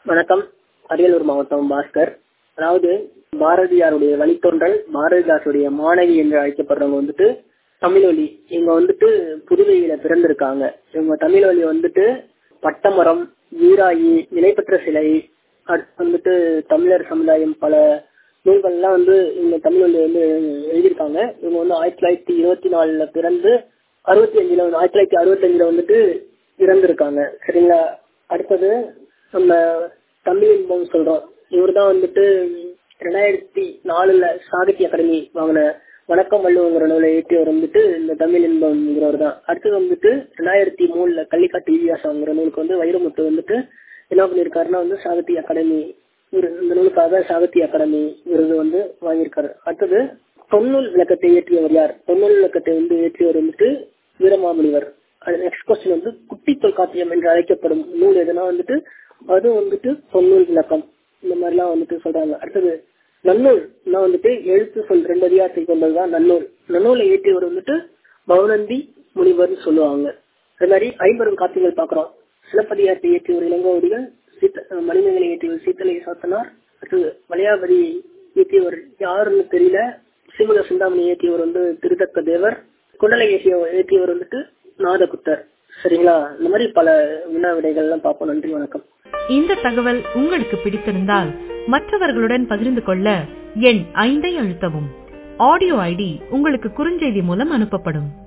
வணக்கம் அரியலூர் மாவட்டம் பாஸ்கர் அதாவது பாரதியாருடைய வழித்தோன்றல் பாரதிதாசுடைய மாணவி என்று அழைக்கப்படுறவங்க வந்துட்டு தமிழ்வழி இவங்க வந்துட்டு புதுவையில பிறந்திருக்காங்க இவங்க தமிழ்வழி வந்துட்டு பட்டமரம் வீராயி நிலைபெற்ற சிலை அடுத்து வந்துட்டு தமிழர் சமுதாயம் பல நூல்கள்லாம் வந்து இவங்க தமிழ்வழி வந்து எழுதியிருக்காங்க இவங்க வந்து ஆயிரத்தி தொள்ளாயிரத்தி இருபத்தி நாலுல பிறந்து அறுபத்தி அஞ்சுல வந்து ஆயிரத்தி தொள்ளாயிரத்தி அறுபத்தி அஞ்சுல வந்துட்டு இறந்திருக்காங்க சரிங்களா அடுத்தது நம்ம தமிழ் இன்பம் சொல்றோம் இவர் தான் வந்துட்டு ரெண்டாயிரத்தி நாலுல சாகித்ய அகாடமி வாங்கின வணக்கம் வள்ளுவங்கிற நூலை ஏற்றியவர் வந்துட்டு இந்த தமிழ் இன்பம்ங்கிறவர் தான் அடுத்தது வந்துட்டு ரெண்டாயிரத்தி மூணுல கள்ளிக்காட்டு ஈவியாசங்கிற நூலுக்கு வந்து வைரமுத்து வந்துட்டு என்ன பண்ணியிருக்காருன்னா வந்து சாகித்ய அகாடமி இந்த நூலுக்காக சாகித்ய அகாடமி விருது வந்து வாங்கியிருக்காரு அடுத்தது தொன்னூல் விளக்கத்தை இயற்றியவர் யார் தொன்னூல் விளக்கத்தை வந்து இயற்றியவர் வந்துட்டு வீரமாமுனிவர் நெக்ஸ்ட் கொஸ்டின் வந்து குட்டி தொல்காப்பியம் என்று அழைக்கப்படும் நூல் எதுனா வந்துட்டு அது வந்துட்டு தொன்னூல் விளக்கம் இந்த மாதிரிலாம் வந்துட்டு சொல்றாங்க அடுத்தது நன்னூல் வந்துட்டு எழுத்து சொல் ரெண்டு அதிகாரத்தை கொண்டதுதான் நன்னூல் நன்னூலை இயற்றியவர் வந்துட்டு பௌனந்தி முனிவர்னு சொல்லுவாங்க அது மாதிரி ஐம்பெரும் காப்பியங்கள் பாக்குறோம் சிலப்பதிகாரத்தை இயற்றியவர் இளங்கோவடிகள் சீத்த மணிமேகலை இயற்றியவர் சீத்தலை சாத்தனார் அடுத்தது வளையாபதி இயற்றியவர் யாருன்னு தெரியல சிமுக சிந்தாமணி இயற்றியவர் வந்து திருத்தக்க தேவர் குண்டலை இயற்றிய இயற்றியவர் வந்துட்டு நாதகுத்தர் சரிங்களா இந்த மாதிரி பல வினா விடைகள் எல்லாம் பார்ப்போம் நன்றி வணக்கம் இந்த தகவல் உங்களுக்கு பிடித்திருந்தால் மற்றவர்களுடன் பகிர்ந்து கொள்ள எண் ஐந்தை அழுத்தவும் ஆடியோ ஐடி உங்களுக்கு குறுஞ்செய்தி மூலம் அனுப்பப்படும்